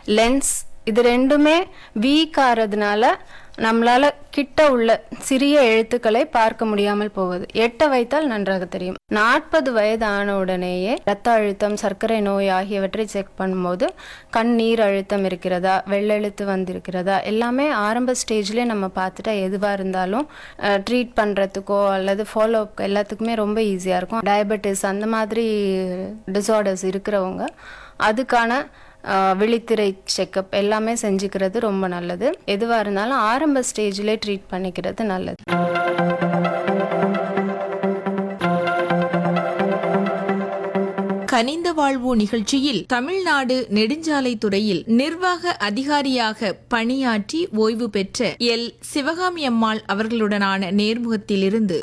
Lens இது ரெண்டுமே week ஆறதுனால நம்மளால கிட்ட உள்ள சிறிய எழுத்துக்களை பார்க்க முடியாமல் போவது எட்ட வைத்தால் நன்றாக தெரியும் நாற்பது வயது ஆன உடனேயே ரத்த அழுத்தம் சர்க்கரை நோய் ஆகியவற்றை செக் பண்ணும்போது கண் நீர் அழுத்தம் இருக்கிறதா வெள்ளெழுத்து வந்திருக்கிறதா எல்லாமே ஆரம்ப ஸ்டேஜ்லேயே நம்ம பார்த்துட்டா எதுவாக இருந்தாலும் ட்ரீட் பண்ணுறதுக்கோ அல்லது ஃபாலோ அப் எல்லாத்துக்குமே ரொம்ப ஈஸியாக இருக்கும் டயபெட்டிஸ் அந்த மாதிரி டிசார்டர்ஸ் இருக்கிறவங்க அதுக்கான ஆஹ் விழித்திரை செக்கப் எல்லாமே செஞ்சுக்கிறது ரொம்ப நல்லது எதுவாக இருந்தாலும் ஆரம்ப ஸ்டேஜ்லேயே ட்ரீட் பண்ணிக்கிறது நல்லது கனிந்த வாழ்வு நிகழ்ச்சியில் தமிழ்நாடு நெடுஞ்சாலைத்துறையில் நிர்வாக அதிகாரியாக பணியாற்றி ஓய்வு பெற்ற எல் சிவகாமி அம்மாள் அவர்களுடனான நேர்முகத்திலிருந்து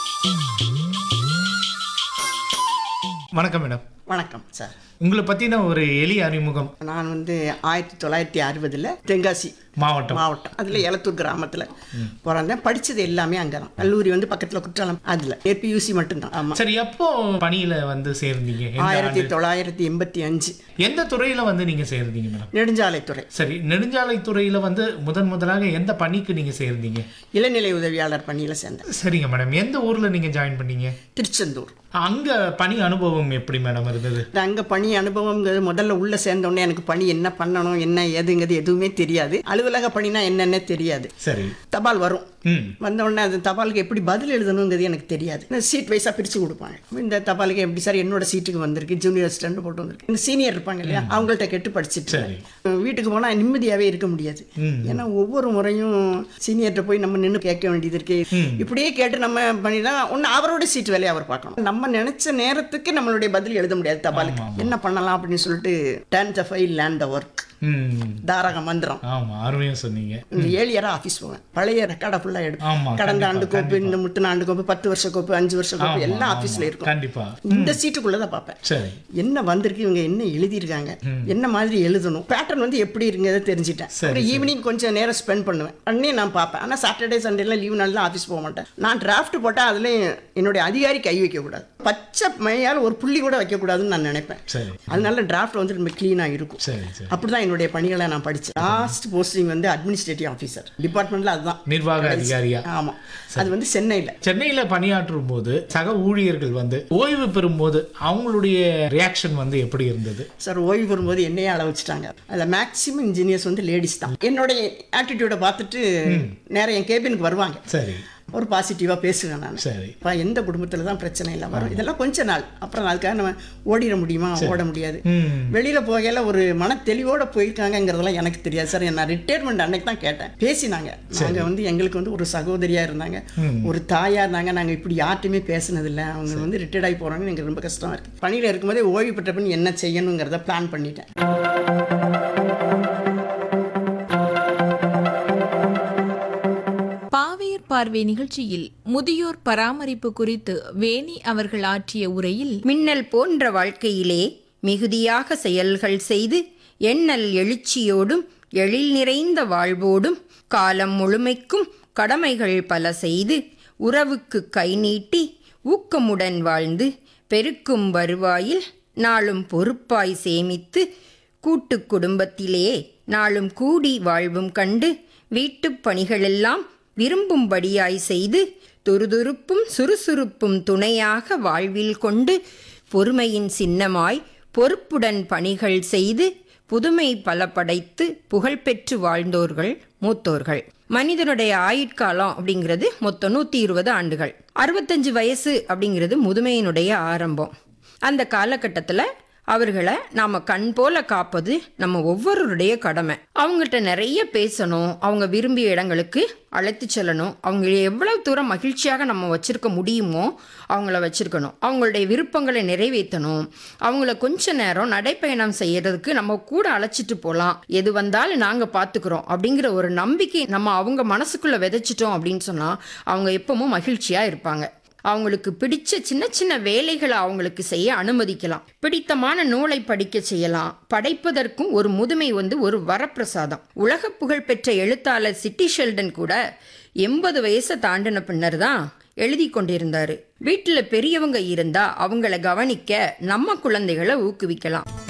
வணக்கம் மேடம் வணக்கம் சார் உங்களை பத்தின ஒரு எளிய அறிமுகம் நான் வந்து ஆயிரத்தி தொள்ளாயிரத்தி அறுபதில் தென்காசி மாவட்டம் மாவட்டம் அதில் எலத்தூர் கிராமத்தில் பிறந்தேன் படித்தது எல்லாமே அங்கே தான் கல்லூரி வந்து பக்கத்தில் குற்றாலம் அதில் ஏபியூசி மட்டும்தான் ஆமாம் சரி எப்போ பணியில வந்து சேர்ந்தீங்க எந்த ஆயிரத்தி ஆண்டு? தொள்ளாயிரத்தி எண்பத்தி அஞ்சு எந்த துறையில வந்து நீங்க சேர்ந்தீங்க மேடம் நெடுஞ்சாலைத்துறை சரி நெடுஞ்சாலைத்துறையில வந்து முதன் முதலாக எந்த பணிக்கு நீங்க சேர்ந்தீங்க இளநிலை உதவியாளர் பணியில் சேர்ந்தேன் சரிங்க மேடம் எந்த ஊர்ல நீங்க ஜாயின் பண்ணீங்க திருச்செந்தூர் அங்க பணி அனுபவம் எப்படி மேடம் இருந்தது அங்கே பணி அனுபவங்கிறது முதல்ல உள்ளே சேர்ந்தோடனே எனக்கு பணி என்ன பண்ணணும் என்ன ஏதுங்கிறது எதுவுமே தெரியாது அலுவலக பணினா என்னென்ன தெரியாது சரி தபால் வரும் ம் வந்த உடனே அந்த தபாலுக்கு எப்படி பதில் எழுதணுங்கிறது எனக்கு தெரியாது இந்த சீட் வைஸாக பிரித்து கொடுப்பாங்க இந்த தபாலுக்கு எப்படி சார் என்னோட சீட்டுக்கு வந்திருக்கு ஜூனியர் அசிஸ்டன்ட் போட்டு வந்திருக்கு இந்த சீனியர் இருப்பாங்க இல்லையா அவங்கள்ட்ட கேட்டு படிச்சுட்டு சரி. இருந்தேன். வீட்டுக்கு போனால் நிம்மதியாகவே இருக்க முடியாது ஏன்னா ஒவ்வொரு முறையும் சீனியர்கிட்ட போய் நம்ம நின்று கேட்க வேண்டியது இருக்கு இப்படியே கேட்டு நம்ம பண்ணினா ஒன்று அவரோட சீட் வேலையை அவர் பார்க்கணும் நம்ம நினைச்ச நேரத்துக்கு நம்மளுடைய பதில் எழுத முடியாது தபாலுக்கு என்ன பண்ணலாம் அப்படின்னு சொல்லிட்டு then the file and the work ம் தாரக மந்திரம் ஆமா அருமையா சொன்னீங்க இந்த ஏழு இயரா ஆஃபீஸ் போவேன் பழைய ரெக்கார்டை ஃபுல்லாக எடுப்பேன் ஆமா கடந்த கண்டிப்பா, ஆண்டு கோப்பு இந்த முட்டின ஆண்டு கோப்பு பத்து வருஷ கோப்பு அஞ்சு வருஷ கோப்பு ஆமா, எல்லாம் ஆமா. ஆஃபீஸில் இருக்கும் கண்டிப்பா இந்த சீட்டுக்குள்ளே தான் பார்ப்பேன் சரி என்ன வந்திருக்கு இவங்க என்ன எழுதியிருக்காங்க என்ன மாதிரி எழுதணும் பேட்டர்ன் வந்து எப்படி இருக்குங்கிறத தெரிஞ்சிட்டேன் சரி, ஒரு ஈவினிங் கொஞ்சம் நேரம் ஸ்பெண்ட் பண்ணுவேன் அன்னே நான் பார்ப்பேன் ஆனால் சாட்டர்டே சண்டேலாம் லீவ் நாள் தான் ஆஃபீஸ் போக மாட்டேன் நான் டிராஃப்ட் போட்டால் அதுலேயும் என்னுடைய அதிகாரி கை வைக்கக்கூடாது பச்சை மையால் ஒரு புள்ளி கூட வைக்கக்கூடாதுன்னு நான் நினைப்பேன் சரி அதனால டிராஃப்ட் வந்து ரொம்ப க்ளீனாக இருக்கும் சரி சரி அப்படிதான் என்னுடைய பணிகளை நான் படித்தேன் லாஸ்ட் போஸ்டிங் வந்து அட்மினிஸ்ட்ரேட்டிவ் ஆஃபீஸர் டிபார்ட்மெண்ட்டில் அதுதான் நிர்வாக அதிகாரியா ஆமாம் அது வந்து சென்னையில் சென்னையில பணியாற்றும் போது சக ஊழியர்கள் வந்து ஓய்வு பெறும்போது அவங்களுடைய ரியாக்ஷன் வந்து எப்படி இருந்தது சார் ஓய்வு பெறும்போது என்னையே அள வச்சுட்டாங்க அதில் மேக்ஸிமம் இன்ஜினியர்ஸ் வந்து லேடிஸ் தான் என்னுடைய ஆட்டிடியூடை பார்த்துட்டு நேரா என் கேபினுக்கு வருவாங்க சரி ஒரு பாசிட்டிவாக பேசுவேன் நான் சரி இப்போ எந்த குடும்பத்தில் தான் பிரச்சனை இல்லை வரும் இதெல்லாம் கொஞ்ச நாள் அப்புறம் அதுக்காக நம்ம ஓடிட முடியுமா ஓட முடியாது ம் வெளியில் போகையில ஒரு மன தெளிவோட போயிருக்காங்கங்கிறதெல்லாம் எனக்கு தெரியாது சார் நான் ரிட்டையர்மெண்ட் அன்னைக்கு தான் கேட்டேன் பேசினாங்க நாங்கள் வந்து எங்களுக்கு வந்து ஒரு சகோதரியாக இருந்தாங்க ஒரு தாயாக இருந்தாங்க நாங்கள் இப்படி யார்ட்டையுமே பேசினதில்லை அவங்க வந்து ரிட்டையர்ட் ஆகி போகிறாங்கன்னு எனக்கு ரொம்ப கஷ்டமாக இருக்குது பணியில் இருக்கும்போதே ஓய்வு பெற்ற பின் என்ன செய்யணுங்கிறத பிளான் பண்ணிட்டேன் பாவையர் பார்வை நிகழ்ச்சியில் முதியோர் பராமரிப்பு குறித்து வேணி அவர்கள் ஆற்றிய உரையில் மின்னல் போன்ற வாழ்க்கையிலே மிகுதியாக செயல்கள் செய்து எண்ணல் எழுச்சியோடும் எழில் நிறைந்த வாழ்வோடும் காலம் முழுமைக்கும் கடமைகள் பல செய்து உறவுக்கு கை நீட்டி ஊக்கமுடன் வாழ்ந்து பெருக்கும் வருவாயில் நாளும் பொறுப்பாய் சேமித்து கூட்டுக் குடும்பத்திலே நாளும் கூடி வாழ்வும் கண்டு வீட்டுப் பணிகளெல்லாம் விரும்பும்படியாய் செய்து துருதுருப்பும் சுறுசுறுப்பும் துணையாக வாழ்வில் கொண்டு பொறுமையின் சின்னமாய் பொறுப்புடன் பணிகள் செய்து புதுமை பல படைத்து புகழ்பெற்று வாழ்ந்தோர்கள் மூத்தோர்கள் மனிதனுடைய ஆயுட்காலம் அப்படிங்கிறது மொத்தம் நூற்றி இருபது ஆண்டுகள் அறுபத்தஞ்சு வயசு அப்படிங்கிறது முதுமையினுடைய ஆரம்பம் அந்த காலகட்டத்தில் அவர்களை நாம் கண் போல காப்பது நம்ம ஒவ்வொருடைய கடமை அவங்கள்ட்ட நிறைய பேசணும் அவங்க விரும்பிய இடங்களுக்கு அழைத்து செல்லணும் அவங்கள எவ்வளவு தூரம் மகிழ்ச்சியாக நம்ம வச்சிருக்க முடியுமோ அவங்கள வச்சிருக்கணும் அவங்களுடைய விருப்பங்களை நிறைவேற்றணும் அவங்கள கொஞ்ச நேரம் நடைப்பயணம் செய்யறதுக்கு நம்ம கூட அழைச்சிட்டு போகலாம் எது வந்தாலும் நாங்கள் பார்த்துக்குறோம் அப்படிங்கிற ஒரு நம்பிக்கை நம்ம அவங்க மனசுக்குள்ளே விதைச்சிட்டோம் அப்படின்னு சொன்னால் அவங்க எப்பவும் மகிழ்ச்சியாக இருப்பாங்க அவங்களுக்கு பிடிச்ச சின்ன சின்ன வேலைகளை அவங்களுக்கு செய்ய அனுமதிக்கலாம் பிடித்தமான நூலை படிக்க செய்யலாம் படைப்பதற்கும் ஒரு முதுமை வந்து ஒரு வரப்பிரசாதம் உலக புகழ் பெற்ற எழுத்தாளர் சிட்டி ஷெல்டன் கூட எண்பது வயசை தாண்டின பின்னர் தான் எழுதி கொண்டிருந்தாரு வீட்டில் பெரியவங்க இருந்தா அவங்கள கவனிக்க நம்ம குழந்தைகளை ஊக்குவிக்கலாம்